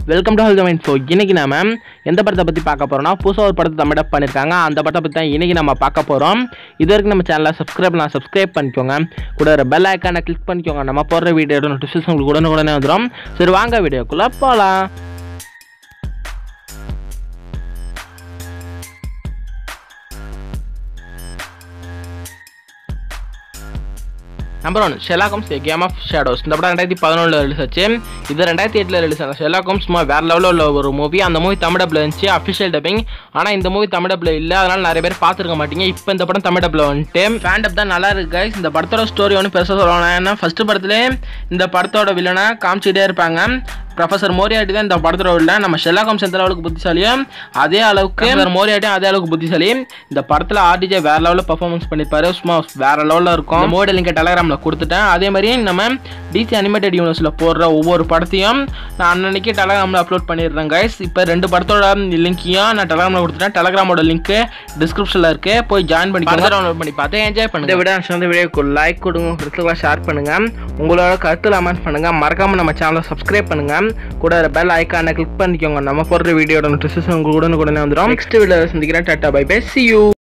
Welcome to ஹல் Tamil so இன்னைக்கு நாம எந்த படத்தை பற்றி பார்க்க போறோம்னா புதுசாக ஒரு படத்தை தமிழ் பண்ணியிருக்காங்க அந்த படத்தை பற்றி தான் இன்னைக்கு நம்ம பார்க்க போகிறோம் இது வரைக்கும் நம்ம சேனலை சப்ஸ்கிரைப் பண்ணலாம் சப்ஸ்கிரைப் பண்ணிக்கோங்க கூட ஒரு பெல் ஐக்கானை கிளிக் பண்ணிக்கோங்க நம்ம போடுற வீடியோட நோட்டிஃபிகேஷன் உங்களுக்கு உடனே உடனே வந்துடும் சரி வாங்க வீடியோக்குள்ளே போகலாம் number one sherlock holmes game of shadows இந்த படம் ரெண்டாயிரத்தி பதினொன்றில் ரிலீஸ் ஆச்சு இது ரெண்டாயிரத்தி எட்டில் ரிலீஸ் ஆன ஷெலாகம்ஸ் சும்மா வேற லெவலில் உள்ள ஒரு மூவி அந்த மூவி தமிழ் டப்பில் இருந்துச்சு அஃபிஷியல் டப்பிங் ஆனால் இந்த மூவி தமிழ் டப்பில் இல்லை அதனால நிறைய பேர் பார்த்துருக்க மாட்டீங்க இப்போ இந்த படம் தமிழ் டப்பில் வந்துட்டு ஃபேன் டப் தான் நல்லா இருக்கு guys. இந்த படத்தோட ஸ்டோரி ஒன்றும் பெருசாக சொல்லணும் ஏன்னா ஃபர்ஸ்ட் படத்துலேயே இந்த படத்தோட வில்லனை காமிச்சிட்டே இருப்பாங்க ப்ரொஃபசர் மோரியாட்டி தான் இந்த படத்தோட வில்ல நம்ம ஷெல்லாகாம்ஸ் எந்த அளவுக்கு புத்திசாலியோ அதே அளவுக்கு மோரியாட்டியும் அதே அளவுக்கு புத்திசாலி இந்த படத்தில் ஆர்டிஜே வேற லெவலில் பர்ஃபார்மன்ஸ் பண்ணியிருப்பாரு சும்மா வேற லெவலில் இருக்கும் மோடி லிங்கை டெலகிராமில் கொடுத்துட்டேன் அதே மாதிரி நம்ம டிசி அனிமேட்டட் யூனிவர்ஸில் போடுற ஒவ்வொரு படத்தையும் நான் அன்னன்னைக்கு டெலகிராமில் அப்லோட் பண்ணிடுறேன் கைஸ் இப்போ ரெண்டு படத்தோட லிங்க்கையும் நான் டெலகிராமில் கொடுத்துட்டேன் டெலகிராமோட லிங்க் டிஸ்கிரிப்ஷனில் இருக்கு போய் ஜாயின் பண்ணி டவுன்லோட் பண்ணி பார்த்து என்ஜாய் பண்ணுங்க இந்த விட வந்து வீடியோக்கு லைக் கொடுங்க ஃப்ரெண்ட்ஸுக்கெல்லாம் ஷேர் பண்ணுங்க உங்களோட கருத்து கமெண்ட் பண்ணுங்க மறக்காம நம்ம சேனலை சப்ஸ்கிரைப் பண்ணுங்க கூட பெல் ஐக்கானை கிளிக் பண்ணிக்கோங்க நம்ம போடுற வீடியோட நோட்டிஃபிகேஷன் உங்களுக்கு உடனே உடனே வந்துடும் நெக்ஸ்ட் வீடியோ சந்திக்கிறேன் டாட்டா பை பை சி யூ